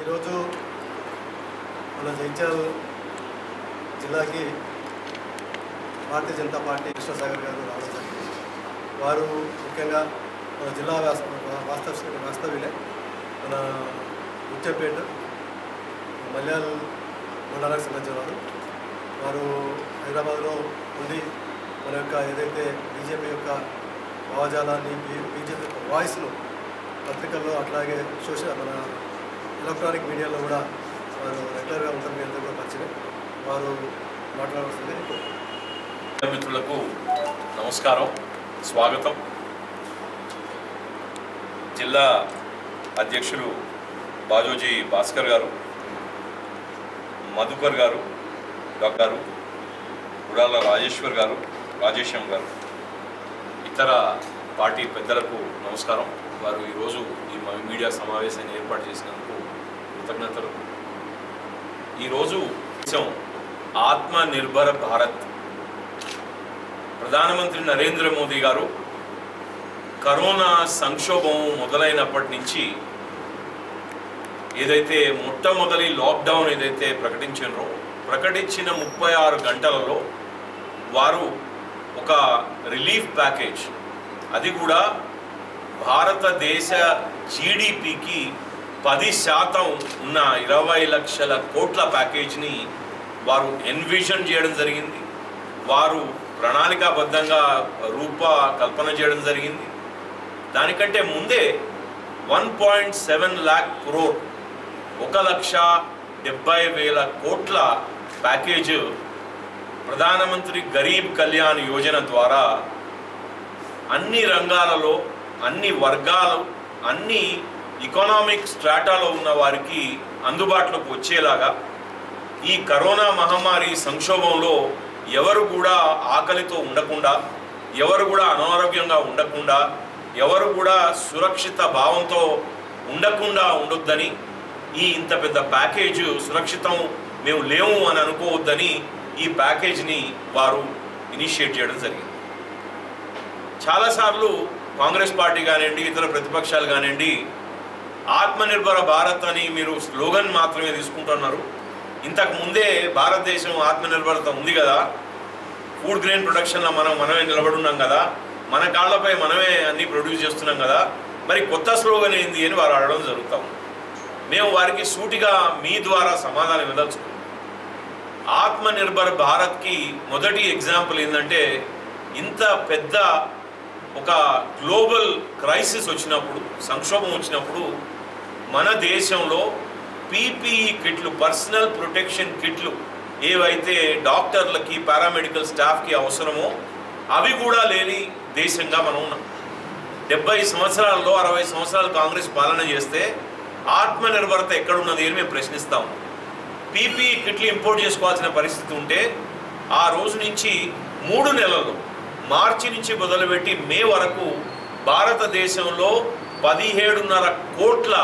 ఈరోజు మన జైత్యాల జిల్లాకి భారతీయ జనతా పార్టీ కృష్ణసాగర్ గారు రావడం జరిగింది వారు ముఖ్యంగా మన జిల్లా వాస్త వాస్తవ వాస్తవ్యులే మన ముత్యంపేట మల్యాల్ మండలానికి సంబంధించిన వారు వారు హైదరాబాద్లో ఉండి మన యొక్క ఏదైతే బీజేపీ యొక్క భావజాలాన్ని బీ- బీజేపీ యొక్క వాయిస్ను పత్రికల్లో అట్లాగే సోషల్ మన ఎలక్ట్రానిక్ మీడియాలో కూడా వారు రెగ్యులర్గా ఉంటారు మీ అందరూ కూడా పరిచయం వారు మాట్లాడాల్సింది మిత్రులకు నమస్కారం స్వాగతం జిల్లా అధ్యక్షులు బాజోజీ భాస్కర్ గారు మధుకర్ గారు డాక్టర్ గుడాల రాజేశ్వర్ గారు రాజేశం గారు ఇతర పార్టీ పెద్దలకు నమస్కారం వారు ఈరోజు ఈ మ- మీడియా సమావేశాన్ని ఏర్పాటు చేసినందుకు కృతజ్ఞతలు ఈరోజు దేశం ఆత్మ నిర్భర భారత్ ప్రధానమంత్రి నరేంద్ర మోదీ గారు కరోనా సంక్షోభం మొదలైనప్పటి నుంచి ఏదైతే మొట్టమొదటి లాక్డౌన్ ఏదైతే ప్రకటించారో ప్రకటించిన ముప్పై ఆరు గంటలలో వారు ఒక రిలీఫ్ ప్యాకేజ్ అది కూడా భారతదేశ జీడిపికి పది శాతం ఉన్న ఇరవై లక్షల కోట్ల ప్యాకేజ్ని వారు ఎన్విజన్ చేయడం జరిగింది వారు ప్రణాళికాబద్ధంగా రూప కల్పన చేయడం జరిగింది దానికంటే ముందే one point seven lakh crore ఒక లక్ష డెబ్బై వేల కోట్ల ప్యాకేజ్ ప్రధానమంత్రి గరీబ్ కళ్యాణ్ యోజన ద్వారా అన్ని రంగాలలో అన్ని వర్గాలు అన్ని ఎకనామిక్ స్ట్రాటాలో ఉన్న వారికి అందుబాటులోకి వచ్చేలాగా ఈ కరోనా మహమ్మారి సంక్షోభంలో ఎవరు కూడా ఆకలితో ఉండకుండా ఎవరు కూడా అనారోగ్యంగా ఉండకుండా ఎవరు కూడా సురక్షిత భావంతో ఉండకుండా ఉండొద్దని ఈ ఇంత పెద్ద ప్యాకేజ్ సురక్షితం మేము లేము అని అనుకోవద్దని ఈ ప్యాకేజ్ని వారు ఇనిషియేట్ చేయడం జరిగింది చాలాసార్లు కాంగ్రెస్ పార్టీ కానివ్వండి ఇతర ప్రతిపక్షాలు కానివ్వండి ఆత్మనిర్భర భారత్ అని మీరు స్లోగన్ మాత్రమే తీసుకుంటున్నారు ఇంతకు ముందే భారతదేశం ఆత్మనిర్భరత ఉంది కదా ఫుడ్ గ్రెయిన్ ప్రొడక్షన్లో మనం మనమే నిలబడి ఉన్నాం కదా మన కాళ్ళపై మనమే అన్ని ప్రొడ్యూస్ చేస్తున్నాం కదా మరి కొత్త స్లోగన్ ఏంది అని వారు అడగడం జరుగుతాం మేము వారికి సూటిగా మీ ద్వారా సమాధానం ఇవ్వదలుచుకున్నాం ఆత్మనిర్భర్ భారత్కి మొదటి ఎగ్జాంపుల్ ఏంటంటే ఇంత పెద్ద ఒక గ్లోబల్ క్రైసిస్ వచ్చినప్పుడు సంక్షోభం వచ్చినప్పుడు మన దేశంలో పీపీఈ కిట్లు పర్సనల్ ప్రొటెక్షన్ కిట్లు ఏవైతే డాక్టర్లకి పారామెడికల్ స్టాఫ్కి అవసరమో అవి కూడా లేని దేశంగా మనం ఉన్నాం డెబ్బై సంవత్సరాల్లో అరవై సంవత్సరాలు కాంగ్రెస్ పాలన చేస్తే ఆత్మనిర్భరత ఎక్కడున్నది అని మేము ప్రశ్నిస్తాం పీపీఈ కిట్లు ఇంపోర్ట్ చేసుకోవాల్సిన పరిస్థితి ఉంటే ఆ రోజు నుంచి మూడు నెలలు మార్చి నుంచి మొదలుపెట్టి మే వరకు భారతదేశంలో పదిహేడున్నర కోట్ల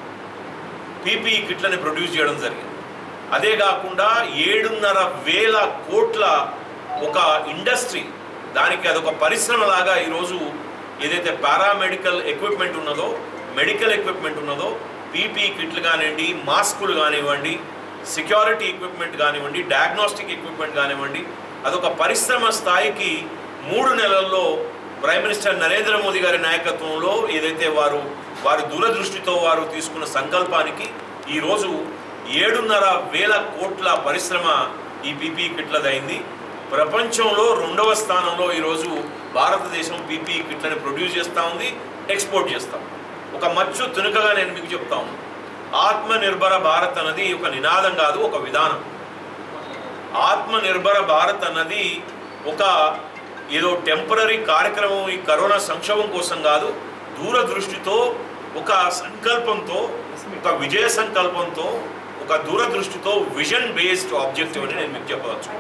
పీపీఈ కిట్లని ప్రొడ్యూస్ చేయడం జరిగింది అదే కాకుండా ఏడున్నర వేల కోట్ల ఒక ఇండస్ట్రీ దానికి అదొక పరిశ్రమ లాగా ఈరోజు ఏదైతే పారామెడికల్ ఎక్విప్మెంట్ ఉన్నదో మెడికల్ ఎక్విప్మెంట్ ఉన్నదో పీపీఈ కిట్లు కానివ్వండి మాస్కులు కానివ్వండి సెక్యూరిటీ ఎక్విప్మెంట్ కానివ్వండి డయాగ్నోస్టిక్ ఎక్విప్మెంట్ కానివ్వండి అదొక పరిశ్రమ స్థాయికి మూడు నెలల్లో ప్రైమ్ మినిస్టర్ నరేంద్ర మోదీ గారి నాయకత్వంలో ఏదైతే వారు వారి దూరదృష్టితో వారు తీసుకున్న సంకల్పానికి ఈరోజు ఏడున్నర వేల కోట్ల పరిశ్రమ ఈ పీపీఈ కిట్లదైంది ప్రపంచంలో రెండవ స్థానంలో ఈరోజు భారతదేశం పీపీఈ కిట్లని ప్రొడ్యూస్ చేస్తూ ఉంది ఎక్స్పోర్ట్ చేస్తాం ఒక మచ్చు తునుకగా నేను మీకు చెప్తా ఉన్నాను ఆత్మనిర్భర భారత్ అన్నది ఒక నినాదం కాదు ఒక విధానం ఆత్మనిర్భర భారత్ అన్నది ఒక ఏదో టెంపరీ కార్యక్రమం ఈ కరోనా సంక్షోభం కోసం కాదు దూరదృష్టితో ఒక సంకల్పంతో ఒక విజయ సంకల్పంతో ఒక దూరదృష్టితో విజన్ బేస్డ్ ఆబ్జెక్టివ్ అని నేను మీకు చెప్పవచ్చు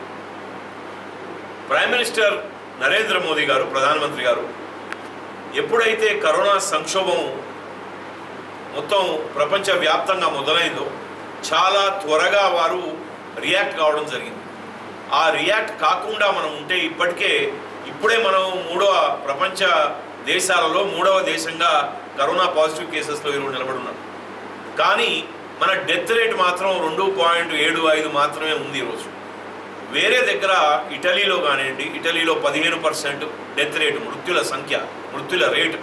ప్రైమ్ మినిస్టర్ నరేంద్ర మోదీ గారు ప్రధానమంత్రి గారు ఎప్పుడైతే కరోనా సంక్షోభం మొత్తం ప్రపంచవ్యాప్తంగా మొదలైందో చాలా త్వరగా వారు రియాక్ట్ కావడం జరిగింది ఆ రియాక్ట్ కాకుండా మనం ఉంటే ఇప్పటికే ఇప్పుడే మనం మూడవ ప్రపంచ దేశాలలో మూడవ దేశంగా కరోనా పాజిటివ్ కేసెస్లో ఈరోజు నిలబడి ఉన్నాం కానీ మన డెత్ రేట్ మాత్రం రెండు పాయింట్ ఏడు ఐదు మాత్రమే ఉంది ఈరోజు వేరే దగ్గర ఇటలీలో కానివ్వండి ఇటలీలో పదిహేను పర్సెంట్ డెత్ రేటు మృత్యుల సంఖ్య మృత్యుల రేటు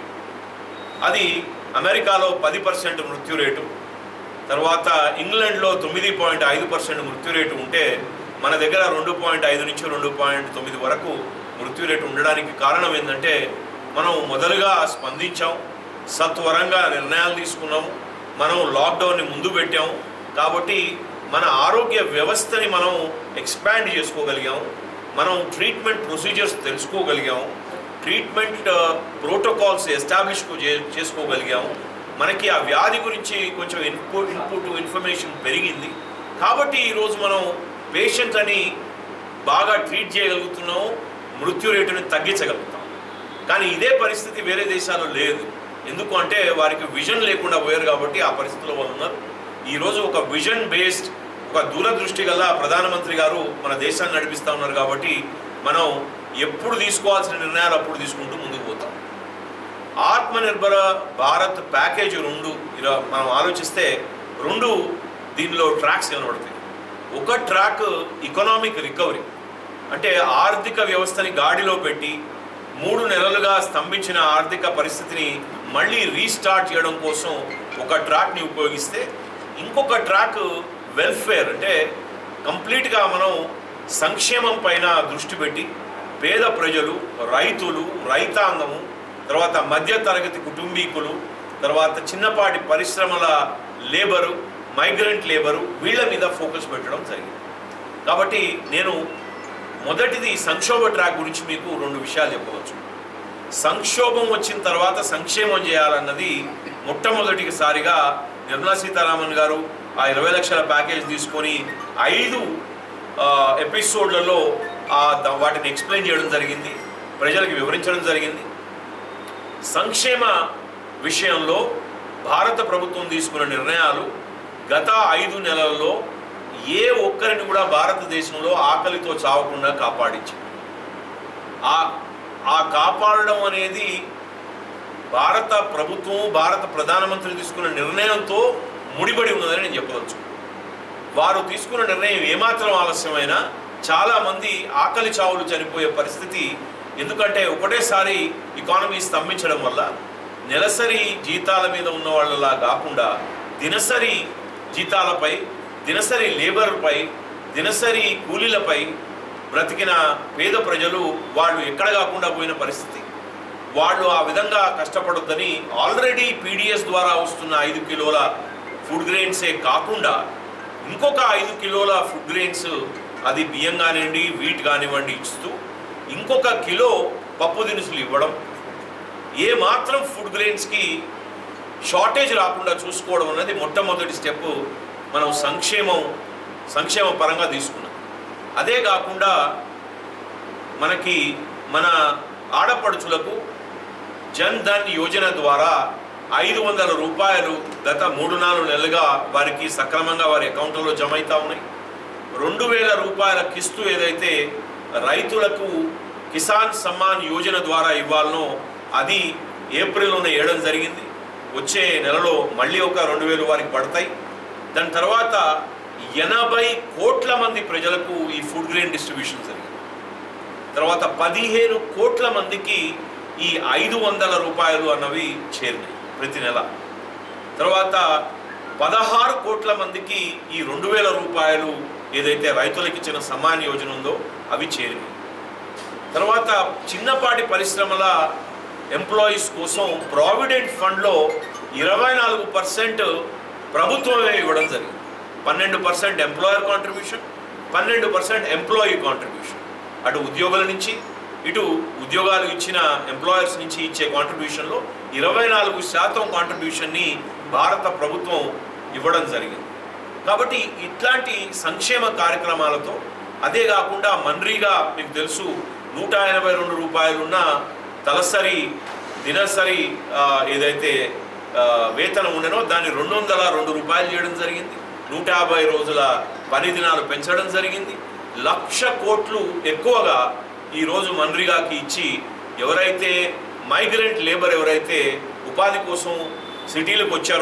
అది అమెరికాలో పది పర్సెంట్ మృత్యు రేటు తర్వాత ఇంగ్లాండ్లో తొమ్మిది పాయింట్ ఐదు పర్సెంట్ మృత్యు రేటు ఉంటే మన దగ్గర రెండు పాయింట్ ఐదు నుంచి రెండు పాయింట్ తొమ్మిది వరకు మృత్యు రేటు ఉండడానికి కారణం ఏంటంటే మనం మొదలుగా స్పందించాం సత్వరంగా నిర్ణయాలు తీసుకున్నాము మనం లాక్డౌన్ని ముందు పెట్టాము కాబట్టి మన ఆరోగ్య వ్యవస్థని మనం ఎక్స్పాండ్ చేసుకోగలిగాము మనం ట్రీట్మెంట్ ప్రొసీజర్స్ తెలుసుకోగలిగాము ట్రీట్మెంట్ ప్రోటోకాల్స్ ఎస్టాబ్లిష్ చేసుకోగలిగాము మనకి ఆ వ్యాధి గురించి కొంచెం ఇన్పుట్ ఇన్పుట్ ఇన్ఫర్మేషన్ పెరిగింది కాబట్టి ఈరోజు మనం పేషెంట్లని బాగా ట్రీట్ చేయగలుగుతున్నాము మృత్యు రేటుని తగ్గించగలుగుతాం కానీ ఇదే పరిస్థితి వేరే దేశాల్లో లేదు ఎందుకు అంటే వారికి విజన్ లేకుండా పోయారు కాబట్టి ఆ పరిస్థితిలో వాళ్ళు ఉన్నారు ఈరోజు ఒక విజన్ బేస్డ్ ఒక దూరదృష్టి గల ప్రధానమంత్రి గారు మన దేశాన్ని నడిపిస్తూ ఉన్నారు కాబట్టి మనం ఎప్పుడు తీసుకోవాల్సిన నిర్ణయాలు అప్పుడు తీసుకుంటూ ముందుకు పోతాం ఆత్మనిర్భర భారత్ ప్యాకేజ్ రెండు ఇలా మనం ఆలోచిస్తే రెండు దీనిలో ట్రాక్స్ కనబడతాయి ఒక ట్రాక్ ఎకనామిక్ రికవరీ అంటే ఆర్థిక వ్యవస్థని గాడిలో పెట్టి మూడు నెలలుగా స్తంభించిన ఆర్థిక పరిస్థితిని మళ్ళీ రీస్టార్ట్ చేయడం కోసం ఒక ట్రాక్ని ఉపయోగిస్తే ఇంకొక ట్రాక్ వెల్ఫేర్ అంటే కంప్లీట్గా మనం సంక్షేమం పైన దృష్టి పెట్టి పేద ప్రజలు రైతులు రైతాంగము తర్వాత మధ్యతరగతి కుటుంబీకులు తర్వాత చిన్నపాటి పరిశ్రమల లేబరు మైగ్రెంట్ లేబరు వీళ్ళ మీద ఫోకస్ పెట్టడం జరిగింది కాబట్టి నేను మొదటిది సంక్షోభ ట్రాక్ గురించి మీకు రెండు విషయాలు చెప్పవచ్చు సంక్షోభం వచ్చిన తర్వాత సంక్షేమం చేయాలన్నది మొట్టమొదటిసారిగా నిర్మలా సీతారామన్ గారు ఆ ఇరవై లక్షల ప్యాకేజ్ తీసుకొని ఐదు ఆ, ఎపిసోడ్లలో ఆ ద- వాటిని ఎక్స్ప్లెయిన్ చేయడం జరిగింది ప్రజలకు వివరించడం జరిగింది సంక్షేమ విషయంలో భారత ప్రభుత్వం తీసుకున్న నిర్ణయాలు గత ఐదు నెలల్లో ఏ ఒక్కరిని కూడా భారతదేశంలో ఆకలితో చావకుండా కాపాడించింది ఆ ఆ కాపాడడం అనేది భారత ప్రభుత్వం భారత ప్రధానమంత్రి తీసుకున్న నిర్ణయంతో ముడిపడి ఉన్నదని నేను చెప్పవచ్చు వారు తీసుకున్న నిర్ణయం ఏమాత్రం ఆలస్యమైనా చాలా మంది ఆకలి చావులు చనిపోయే పరిస్థితి ఎందుకంటే ఒకటేసారి ఎకానమీ స్తంభించడం వల్ల నెలసరి జీతాల మీద ఉన్న వాళ్ళలా కాకుండా దినసరి జీతాలపై దినసరి లేబర్పై దినసరి కూలీలపై బ్రతికిన పేద ప్రజలు వాళ్ళు ఎక్కడ కాకుండా పోయిన పరిస్థితి వాళ్ళు ఆ విధంగా కష్టపడొద్దని ఆల్రెడీ పీడిఎస్ ద్వారా వస్తున్న ఐదు కిలోల ఫుడ్ గ్రెయిన్సే కాకుండా ఇంకొక ఐదు కిలోల ఫుడ్ గ్రెయిన్స్ అది బియ్యం కానివ్వండి వీట్ కానివ్వండి ఇస్తూ ఇంకొక కిలో పప్పు దినుసులు ఇవ్వడం ఏ మాత్రం ఫుడ్ గ్రెయిన్స్కి షార్టేజ్ రాకుండా చూసుకోవడం అన్నది మొట్టమొదటి స్టెప్ మనం సంక్షేమం సంక్షేమ పరంగా తీసుకున్నాం అదే కాకుండా మనకి మన ఆడపడుచులకు జన్ ధన్ యోజన ద్వారా ఐదు వందల రూపాయలు గత మూడు నాలుగు నెలలుగా వారికి సక్రమంగా వారి అకౌంట్లో జమ అవుతా ఉన్నాయి రెండు వేల రూపాయల కిస్తు ఏదైతే రైతులకు కిసాన్ సమ్మాన్ యోజన ద్వారా ఇవ్వాలనో అది ఏప్రిల్లోనే వేయడం జరిగింది వచ్చే నెలలో మళ్ళీ ఒక రెండు వేలు వారికి పడతాయి దాని తర్వాత ఎనభై కోట్ల మంది ప్రజలకు ఈ ఫుడ్ గ్రెయిన్ డిస్ట్రిబ్యూషన్ జరిగింది తర్వాత పదిహేను కోట్ల మందికి ఈ ఐదు వందల రూపాయలు అన్నవి చేరినాయి ప్రతి నెల తర్వాత పదహారు కోట్ల మందికి ఈ రెండు వేల రూపాయలు ఏదైతే రైతులకు ఇచ్చిన సమ్మాన్ యోజన ఉందో అవి చేరినాయి తర్వాత చిన్నపాటి పరిశ్రమల ఎంప్లాయీస్ కోసం ప్రావిడెంట్ ఫండ్లో ఇరవై నాలుగు పర్సెంట్ ప్రభుత్వమే ఇవ్వడం జరిగింది పన్నెండు పర్సెంట్ ఎంప్లాయర్ కాంట్రిబ్యూషన్ పన్నెండు పర్సెంట్ ఎంప్లాయీ కాంట్రిబ్యూషన్ అటు ఉద్యోగుల నుంచి ఇటు ఉద్యోగాలు ఇచ్చిన ఎంప్లాయర్స్ నుంచి ఇచ్చే కాంట్రిబ్యూషన్లో ఇరవై నాలుగు శాతం కాంట్రిబ్యూషన్ని భారత ప్రభుత్వం ఇవ్వడం జరిగింది కాబట్టి ఇట్లాంటి సంక్షేమ కార్యక్రమాలతో అదే కాకుండా మన్రీగా మీకు తెలుసు నూట ఎనభై రెండు రూపాయలున్న తలసరి దినసరి ఆ, ఏదైతే ఆ, వేతనం ఉండనో దాన్ని రెండు వందల రెండు రూపాయలు చేయడం జరిగింది నూట యాభై రోజుల పని దినాలు పెంచడం జరిగింది లక్ష కోట్లు ఎక్కువగా ఈరోజు మన్రిగాకి ఇచ్చి ఎవరైతే మైగ్రెంట్ లేబర్ ఎవరైతే ఉపాధి కోసం సిటీలకు వచ్చారో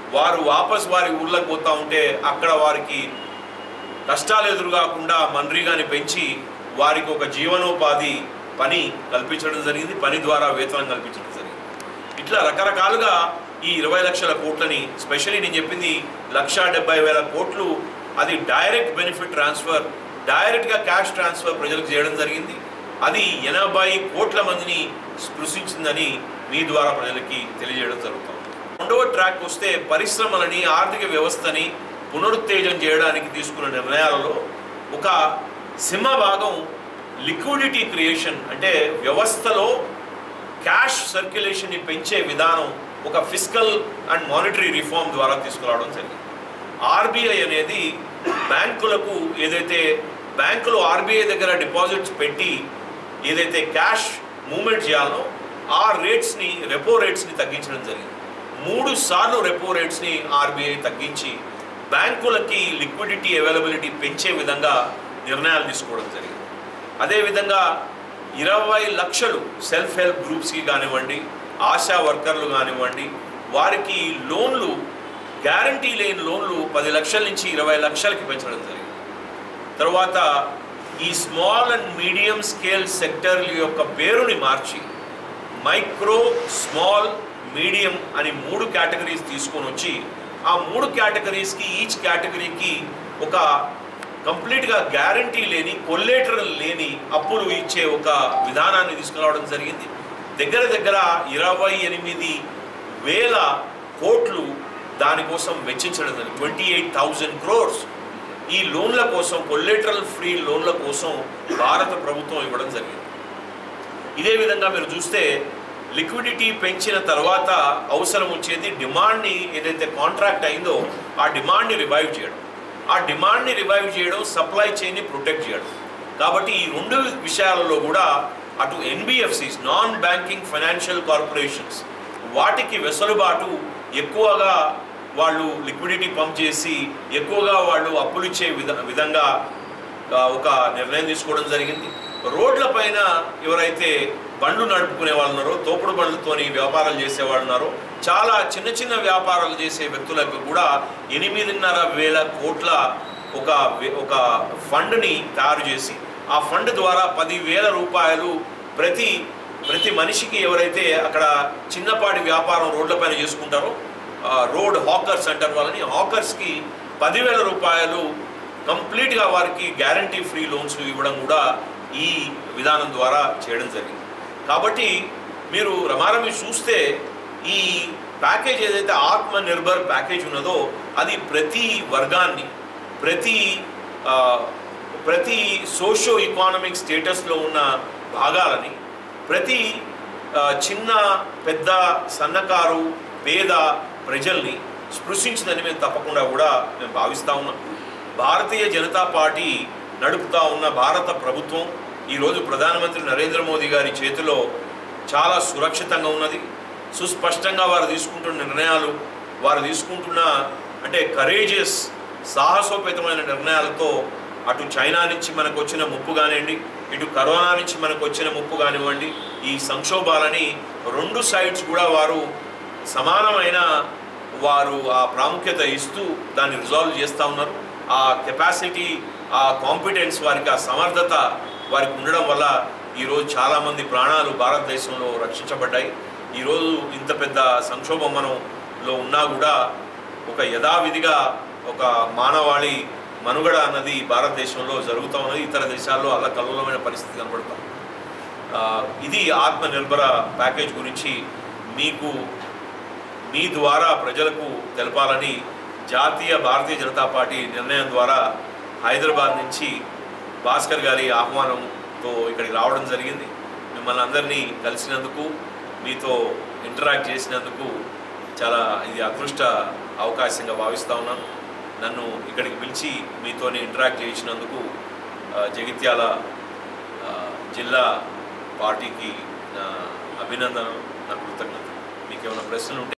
వారు వాపస్ వారి ఊర్లకు పోతా ఉంటే అక్కడ వారికి కష్టాలు ఎదురుకాకుండా మన్రీగాని పెంచి వారికి ఒక జీవనోపాధి పని కల్పించడం జరిగింది పని ద్వారా వేతనం కల్పించడం జరిగింది ఇట్లా రకరకాలుగా ఈ ఇరవై లక్షల కోట్లని స్పెషల్లీ నేను చెప్పింది లక్ష డెబ్బై వేల కోట్లు అది డైరెక్ట్ బెనిఫిట్ ట్రాన్స్ఫర్ డైరెక్ట్గా క్యాష్ ట్రాన్స్ఫర్ ప్రజలకు చేయడం జరిగింది అది ఎనభై కోట్ల మందిని స్పృశించిందని మీ ద్వారా ప్రజలకి తెలియజేయడం జరుగుతుంది రెండవ ట్రాక్ వస్తే పరిశ్రమలని ఆర్థిక వ్యవస్థని పునరుత్తేజం చేయడానికి తీసుకున్న నిర్ణయాలలో ఒక సింహభాగం లిక్విడిటీ క్రియేషన్ అంటే వ్యవస్థలో క్యాష్ సర్క్యులేషన్ని పెంచే విధానం ఒక ఫిజికల్ అండ్ మానిటరీ రిఫార్మ్ ద్వారా తీసుకురావడం జరిగింది ఆర్బీఐ అనేది బ్యాంకులకు ఏదైతే బ్యాంకులు ఆర్బీఐ దగ్గర డిపాజిట్స్ పెట్టి ఏదైతే క్యాష్ మూవ్మెంట్ చేయాలో ఆ రేట్స్ని రెపో రేట్స్ని తగ్గించడం జరిగింది మూడు సార్లు రెపో రేట్స్ని ఆర్బీఐ తగ్గించి బ్యాంకులకి లిక్విడిటీ అవైలబిలిటీ పెంచే విధంగా నిర్ణయాలు తీసుకోవడం జరిగింది అదేవిధంగా ఇరవై లక్షలు సెల్ఫ్ హెల్ప్ గ్రూప్స్కి కానివ్వండి ఆశా వర్కర్లు కానివ్వండి వారికి లోన్లు గ్యారంటీ లేని లోన్లు పది లక్షల నుంచి ఇరవై లక్షలకి పెంచడం జరిగింది తర్వాత ఈ small and medium scale sector యొక్క పేరుని మార్చి మైక్రో స్మాల్ మీడియం అని మూడు కేటగిరీస్ తీసుకొని వచ్చి ఆ మూడు కేటగిరీస్కి ఈచ్ కేటగిరీకి ఒక కంప్లీట్గా గ్యారంటీ లేని కొల్లేటరల్ లేని అప్పులు ఇచ్చే ఒక విధానాన్ని తీసుకురావడం జరిగింది దగ్గర దగ్గర ఇరవై ఎనిమిది వేల కోట్లు దానికోసం వెచ్చించడం జరిగింది ట్వంటీ ఎయిట్ థౌజండ్ క్రోర్స్ ఈ లోన్ల కోసం కొల్లేటరల్ ఫ్రీ లోన్ల కోసం భారత ప్రభుత్వం ఇవ్వడం జరిగింది ఇదే విధంగా మీరు చూస్తే లిక్విడిటీ పెంచిన తర్వాత అవసరం వచ్చేది డిమాండ్ని ఏదైతే కాంట్రాక్ట్ అయిందో ఆ డిమాండ్ని రివైవ్ చేయడం ఆ డిమాండ్ని రివైవ్ చేయడం సప్లై చైన్ని ప్రొటెక్ట్ చేయడం కాబట్టి ఈ రెండు విషయాలలో కూడా అటు NBFCs non banking financial corporations వాటికి వెసులుబాటు ఎక్కువగా వాళ్ళు లిక్విడిటీ పంప్ చేసి ఎక్కువగా వాళ్ళు అప్పులు ఇచ్చే విధ విధంగా ఆ, ఒక నిర్ణయం తీసుకోవడం జరిగింది రోడ్ల పైన ఎవరైతే బండ్లు నడుపుకునే వాళ్ళు ఉన్నారో తోపుడు బండ్లతోని వ్యాపారాలు చేసే వాళ్ళు ఉన్నారో చాలా చిన్న చిన్న వ్యాపారాలు చేసే వ్యక్తులకు కూడా ఎనిమిదిన్నర వేల కోట్ల ఒక వే- ఒక ఫండ్ని తయారు చేసి ఆ ఫండ్ ద్వారా పదివేల రూపాయలు ప్రతి ప్రతి మనిషికి ఎవరైతే అక్కడ చిన్నపాటి వ్యాపారం రోడ్లపైన చేసుకుంటారో ఆ, రోడ్ హాకర్స్ అంటారు వాళ్ళని హాకర్స్కి పదివేల రూపాయలు కంప్లీట్గా వారికి గ్యారంటీ ఫ్రీ లోన్స్ ఇవ్వడం కూడా ఈ విధానం ద్వారా చేయడం జరిగింది కాబట్టి మీరు రమారమి చూస్తే ఈ ప్యాకేజ్ ఏదైతే ఆత్మ నిర్భర్ ప్యాకేజ్ ఉన్నదో అది ప్రతి వర్గాన్ని ప్రతి ఆ, ప్రతి సోషో ఎకానమిక్ స్టేటస్లో ఉన్న భాగాలని ప్రతి ఆ, చిన్న పెద్ద సన్నకారు పేద ప్రజల్ని స్పృశించిందని మేము తప్పకుండా కూడా మేము భావిస్తూ ఉన్నాం భారతీయ జనతా పార్టీ నడుపుతా ఉన్న భారత ప్రభుత్వం ఈరోజు ప్రధానమంత్రి నరేంద్ర మోదీ గారి చేతిలో చాలా సురక్షితంగా ఉన్నది సుస్పష్టంగా వారు తీసుకుంటున్న నిర్ణయాలు వారు తీసుకుంటున్న అంటే కరేజియస్ సాహసోపేతమైన నిర్ణయాలతో అటు చైనా నుంచి మనకు వచ్చిన ముప్పు కానివ్వండి ఇటు కరోనా నుంచి మనకు వచ్చిన ముప్పు కానివ్వండి ఈ సంక్షోభాలని రెండు సైడ్స్ కూడా వారు సమానమైన వారు ఆ ప్రాముఖ్యత ఇస్తూ దాన్ని రిజాల్వ్ చేస్తూ ఉన్నారు ఆ కెపాసిటీ ఆ కాంపిటెన్స్ వారికి ఆ సమర్థత వారికి ఉండడం వల్ల ఈరోజు చాలామంది ప్రాణాలు భారతదేశంలో రక్షించబడ్డాయి ఈరోజు ఇంత పెద్ద సంక్షోభం మనంలో ఉన్నా కూడా ఒక యథావిధిగా ఒక మానవాళి మనుగడ అన్నది భారతదేశంలో జరుగుతూ ఉన్నది ఇతర దేశాల్లో అలా కల్లోలమైన పరిస్థితి కనబడతాం ఆ, ఇది ఆత్మనిర్భర ప్యాకేజ్ గురించి మీకు మీ ద్వారా ప్రజలకు తెలపాలని జాతీయ భారతీయ జనతా పార్టీ నిర్ణయం ద్వారా హైదరాబాద్ నుంచి భాస్కర్ గారి ఆహ్వానంతో ఇక్కడికి రావడం జరిగింది మిమ్మల్ని అందరినీ కలిసినందుకు మీతో ఇంటరాక్ట్ చేసినందుకు చాలా ఇది అదృష్ట అవకాశంగా భావిస్తూ ఉన్నాను నన్ను ఇక్కడికి పిలిచి మీతోనే ఇంటరాక్ట్ చేసినందుకు ఆ, జగిత్యాల ఆ, జిల్లా పార్టీకి నా అభినందనలు నా కృతజ్ఞత మీకు ఏమైనా ప్రశ్నలు ఉంటే